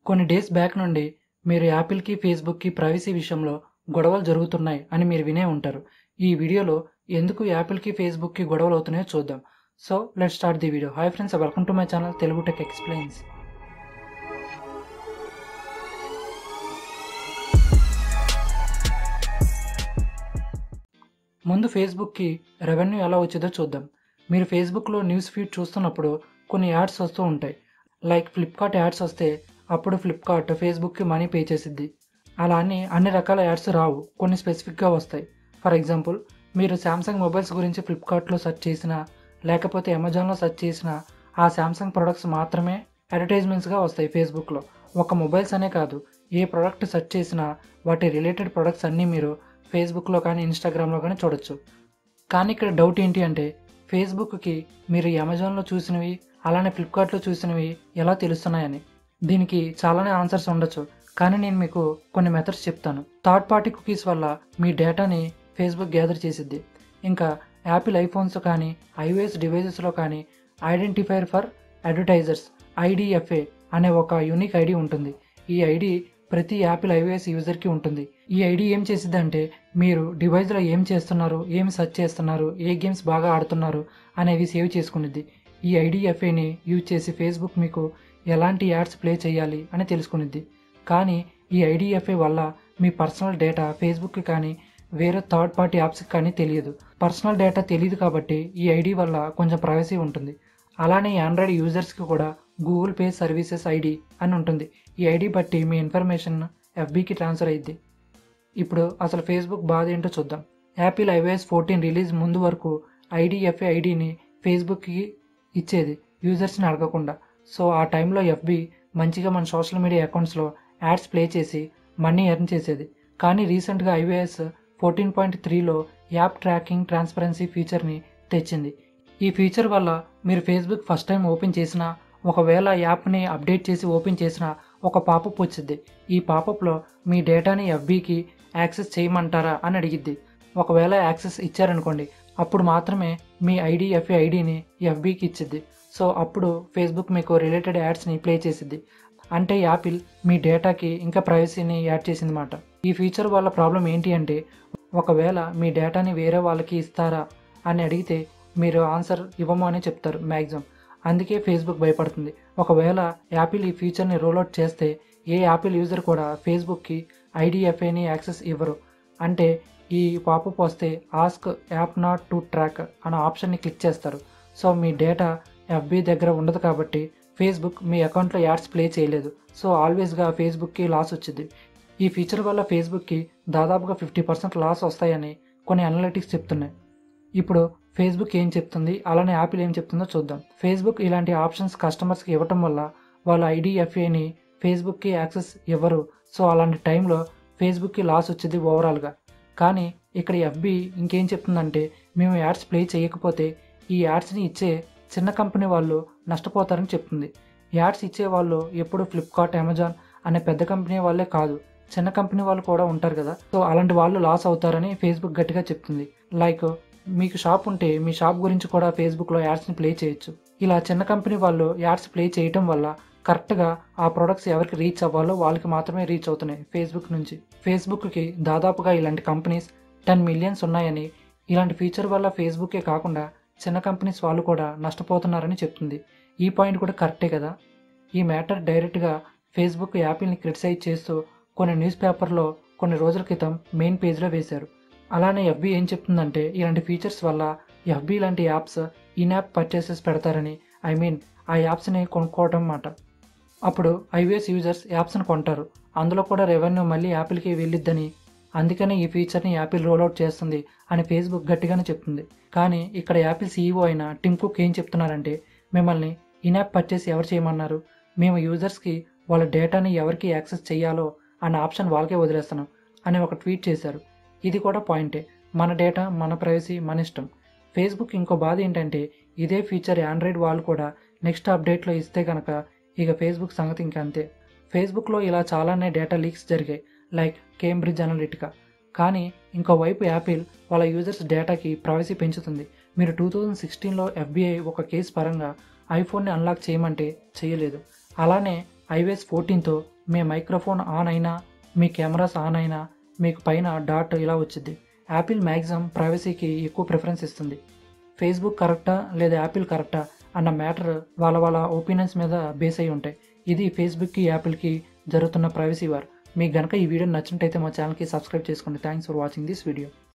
కొన్ని days back నుండి మీరు యాపిల్కి ఫేస్బుక్కి ప్రైవసీ విషయంలో గొడవలు జరుగుతున్నాయి అని మీరు వినే ఉంటారు ఈ వీడియోలో ఎందుకు యాపిల్కి ఫేస్బుక్కి గొడవలు అవుతున్నాయో చూద్దాం so let start the video hi friends welcome to my channel Telugu tech explains ముందు ఫేస్బుక్కి రెవెన్యూ ఎలా వచ్చిందో చూద్దాం మీరు ఫేస్బుక్లో న్యూస్ ఫీడ్ చూస్తున్నప్పుడు కొన్ని యాడ్స్ వస్తూ ఉంటాయి లైక్ ఫ్లిప్కార్ట్ యాడ్స్ వస్తే అప్పుడు ఫ్లిప్కార్ట్ ఫేస్బుక్కి మనీ పే చేసిద్ది అలా అని అన్ని రకాల యాడ్స్ రావు కొన్ని స్పెసిఫిక్గా వస్తాయి ఫర్ ఎగ్జాంపుల్ మీరు శాంసంగ్ మొబైల్స్ గురించి ఫ్లిప్కార్ట్లో సెర్చ్ చేసినా లేకపోతే అమెజాన్లో సెర్చ్ చేసినా ఆ శాంసంగ్ ప్రొడక్ట్స్ మాత్రమే అడ్వర్టైజ్మెంట్స్గా వస్తాయి ఫేస్బుక్లో ఒక మొబైల్స్ అనే కాదు ఏ ప్రోడక్ట్ సెర్చ్ చేసినా వాటి రిలేటెడ్ ప్రొడక్ట్స్ అన్నీ మీరు ఫేస్బుక్లో కానీ ఇన్స్టాగ్రామ్లో కానీ చూడొచ్చు కానీ ఇక్కడ డౌట్ ఏంటి అంటే ఫేస్బుక్కి మీరు అమెజాన్లో చూసినవి అలానే ఫ్లిప్కార్ట్లో చూసినవి ఎలా తెలుస్తున్నాయని దీనికి చాలానే ఆన్సర్స్ ఉండొచ్చు కానీ నేను మీకు కొన్ని మెథడ్స్ చెప్తాను థర్డ్ పార్టీ కుకీస్ వల్ల మీ డేటాని ఫేస్బుక్ గ్యాదర్ చేసిద్ది ఇంకా యాపిల్ ఐఫోన్స్ కానీ ఐఓఎస్ డివైజెస్లో కానీ ఐడెంటిఫైర్ ఫర్ అడ్వర్టైజర్స్ ఐడిఎఫ్ఏ అనే ఒక యూనిక్ ఐడి ఉంటుంది ఈ ఐడి ప్రతి యాపిల్ ఐఓఎస్ యూజర్కి ఉంటుంది ఈ ఐడి ఏం చేసిద్దంటే మీరు డివైస్లో ఏం చేస్తున్నారు ఏం సెర్చ్ చేస్తున్నారు ఏ గేమ్స్ బాగా ఆడుతున్నారు అనేవి సేవ్ చేసుకునిద్ది ఈ ఐడిఎఫ్ఏని యూజ్ చేసి ఫేస్బుక్ మీకు ఎలాంటి యాడ్స్ ప్లే చేయాలి అని తెలుసుకునిద్ది కానీ ఈ ఐడిఎఫ్ఏ వల్ల మీ పర్సనల్ డేటా ఫేస్బుక్కి కానీ వేరే థర్డ్ పార్టీ యాప్స్కి కానీ తెలియదు పర్సనల్ డేటా తెలియదు కాబట్టి ఈ ఐడి వల్ల కొంచెం ప్రైవసీ ఉంటుంది అలానే ఆండ్రాయిడ్ యూజర్స్కి కూడా గూగుల్ పే సర్వీసెస్ ఐడి అని ఉంటుంది ఈ ఐడి బట్టి మీ ఇన్ఫర్మేషన్ ఎఫ్బీకి ట్రాన్స్ఫర్ అయ్యిద్ది ఇప్పుడు అసలు ఫేస్బుక్ బాధ ఏంటో చూద్దాం యాపిల్ ఐఓఎస్ ఫోర్టీన్ రిలీజ్ ముందు వరకు ఐడిఎఫ్ఏ ఐడిని ఫేస్బుక్కి ఇచ్చేది యూజర్స్ని అడగకుండా సో ఆ టైంలో ఎఫ్బి మంచిగా మన సోషల్ మీడియా అకౌంట్స్లో యాడ్స్ ప్లే చేసి మనీ ఎర్న్ చేసేది కానీ రీసెంట్గా ఐఓఎస్ ఫోర్టీన్ పాయింట్ త్రీలో యాప్ ట్రాకింగ్ ట్రాన్స్పరెన్సీ ఫీచర్ని తెచ్చింది ఈ ఫీచర్ వల్ల మీరు ఫేస్బుక్ ఫస్ట్ టైం ఓపెన్ చేసినా ఒకవేళ యాప్ని అప్డేట్ చేసి ఓపెన్ చేసినా ఒక పాపప్ వచ్చింది ఈ పాపప్లో మీ డేటాని ఎఫ్బీకి యాక్సెస్ చేయమంటారా అని అడిగిద్ది ఒకవేళ యాక్సెస్ ఇచ్చారనుకోండి అప్పుడు మాత్రమే మీ ఐడిఎఫ్ఏ ఐడిని ఎఫ్బీకి ఇచ్చిద్ది సో అప్పుడు ఫేస్బుక్ మీకు రిలేటెడ్ యాడ్స్ని ప్లే చేసిద్ది అంటే యాపిల్ మీ డేటాకి ఇంకా ప్రైవసీని యాడ్ చేసిందన్నమాట ఈ ఫీచర్ వల్ల ప్రాబ్లం ఏంటి అంటే ఒకవేళ మీ డేటాని వేరే వాళ్ళకి ఇస్తారా అని అడిగితే మీరు ఆన్సర్ ఇవ్వము అని చెప్తారు మ్యాక్సిమం అందుకే ఫేస్బుక్ భయపడుతుంది ఒకవేళ యాపిల్ ఈ ఫీచర్ని రోల్అవుట్ చేస్తే ఏ యాపిల్ యూజర్ కూడా ఫేస్బుక్కి ఐడిఎఫ్ఏని యాక్సెస్ ఇవ్వరు అంటే ఈ పాపప్ వస్తే ask app not to track అనే ఆప్షన్ని క్లిక్ చేస్తారు సో మీ డేటా ఎఫ్బీ దగ్గర ఉండదు కాబట్టి ఫేస్బుక్ మీ అకౌంట్లో యాడ్స్ ప్లే చేయలేదు సో ఆల్వేస్గా ఫేస్బుక్కి లాస్ వచ్చింది ఈ ఫీచర్ వల్ల ఫేస్బుక్కి దాదాపుగా ఫిఫ్టీ పర్సెంట్ లాస్ వస్తాయని కొన్ని అనలిటిక్స్ చెప్తున్నాయి ఇప్పుడు ఫేస్బుక్ ఏం చెప్తుంది అలానే యాపిల్ ఏం చెప్తుందో చూద్దాం ఫేస్బుక్ ఇలాంటి ఆప్షన్స్ కస్టమర్స్కి ఇవ్వటం వల్ల వాళ్ళ ఐడిఎఫ్ఏని ఫేస్బుక్కి యాక్సెస్ ఇవ్వరు సో అలాంటి టైంలో ఫేస్బుక్కి లాస్ వచ్చింది ఓవరాల్గా కానీ ఇక్కడ ఎఫ్బి ఇంకేం చెప్తుందంటే మేము యాడ్స్ ప్లే చేయకపోతే ఈ యాడ్స్ని ఇచ్చే చిన్న కంపెనీ వాళ్ళు నష్టపోతారని చెప్తుంది యాడ్స్ ఇచ్చే వాళ్ళు ఎప్పుడు ఫ్లిప్కార్ట్ అమెజాన్ అనే పెద్ద కంపెనీ వాళ్ళే కాదు చిన్న కంపెనీ వాళ్ళు కూడా ఉంటారు కదా సో అలాంటి వాళ్ళు లాస్ అవుతారని ఫేస్బుక్ గట్టిగా చెప్తుంది లైక్ మీకు షాప్ ఉంటే మీ షాప్ గురించి కూడా ఫేస్బుక్లో యాడ్స్ని ప్లే చేయొచ్చు ఇలా చిన్న కంపెనీ వాళ్ళు యాడ్స్ ప్లే చేయటం వల్ల కరెక్ట్గా ఆ ప్రొడక్ట్స్ ఎవరికి రీచ్ అవ్వాలో వాళ్ళకి మాత్రమే రీచ్ అవుతున్నాయి ఫేస్బుక్ నుంచి ఫేస్బుక్కి దాదాపుగా ఇలాంటి కంపెనీస్ టెన్ మిలియన్స్ ఉన్నాయని ఇలాంటి ఫీచర్ వల్ల ఫేస్బుకే కాకుండా చిన్న కంపెనీస్ వాళ్ళు కూడా నష్టపోతున్నారని చెప్తుంది ఈ పాయింట్ కూడా కరెక్టే కదా ఈ మ్యాటర్ డైరెక్ట్గా ఫేస్బుక్ యాపిల్ని క్రిటిసైజ్ చేస్తూ కొన్ని న్యూస్ పేపర్లో కొన్ని రోజుల క్రితం మెయిన్ పేజ్లో వేశారు అలానే ఎఫ్బీ ఏం చెప్తుందంటే ఇలాంటి ఫీచర్స్ వల్ల ఎఫ్బీ లాంటి యాప్స్ ఇన్ యాప్ పర్చేసెస్ పెడతారని ఐ మీన్ ఆ యాప్స్ని కొనుక్కోవడం మాట అప్పుడు ఐవీఎస్ యూజర్స్ యాప్స్ని కొంటారు అందులో కూడా రెవెన్యూ మళ్ళీ యాపిల్కి వెళ్ళిద్దని అందుకనే ఈ ఫీచర్ని యాపిల్ రోల్అవుట్ చేస్తుంది అని ఫేస్బుక్ గట్టిగానే చెప్తుంది కానీ ఇక్కడ యాపిల్ సీఈఓ అయిన టిమ్ కుక్ ఏం చెప్తున్నారంటే మిమ్మల్ని ఇన్ యాప్ పర్చేస్ ఎవరు చేయమన్నారు మేము యూజర్స్కి వాళ్ళ డేటాని ఎవరికి యాక్సెస్ చేయాలో అన్న ఆప్షన్ వాళ్ళకే వదిలేస్తున్నాం అని ఒక ట్వీట్ చేశారు ఇది కూడా పాయింటే మన డేటా మన ప్రైవసీ మన ఇష్టం ఫేస్బుక్ ఇంకో బాధ ఏంటంటే ఇదే ఫీచర్ ఆండ్రాయిడ్ వాళ్ళు కూడా నెక్స్ట్ అప్డేట్లో ఇస్తే కనుక ఇక ఫేస్బుక్ సంగతి ఇంకా అంతే ఫేస్బుక్లో ఇలా చాలానే డేటా లీక్స్ జరిగాయి లైక్ కేంబ్రిడ్జ్ అనలిటికా కానీ ఇంకోవైపు యాపిల్ వాళ్ళ యూజర్స్ డేటాకి ప్రైవసీ పెంచుతుంది మీరు టూ థౌజండ్ సిక్స్టీన్లో ఎఫ్బిఐ ఒక కేసు పరంగా ఐఫోన్ని అన్లాక్ చేయమంటే చేయలేదు అలానే ఐఓఎస్ ఫోర్టీన్తో మీ మైక్రోఫోన్ ఆన్ అయినా మీ కెమెరాస్ ఆన్ అయినా మీకు పైన డాట్ ఇలా వచ్చింది యాపిల్ మ్యాక్సిమం ప్రైవసీకి ఎక్కువ ప్రిఫరెన్స్ ఇస్తుంది ఫేస్బుక్ కరెక్టా లేదా యాపిల్ కరెక్టా అన్న మ్యాటర్ వాళ్ళ వాళ్ళ ఒపీనియన్స్ మీద బేస్ అయి ఉంటాయి ఇది ఫేస్బుక్కి యాపిల్కి జరుగుతున్న ప్రైవసీ వార్ మీకు గనక ఈ వీడియో నచ్చినట్టయితే మా ఛానల్కి సబ్స్క్రైబ్ చేసుకోండి thanks for watching this video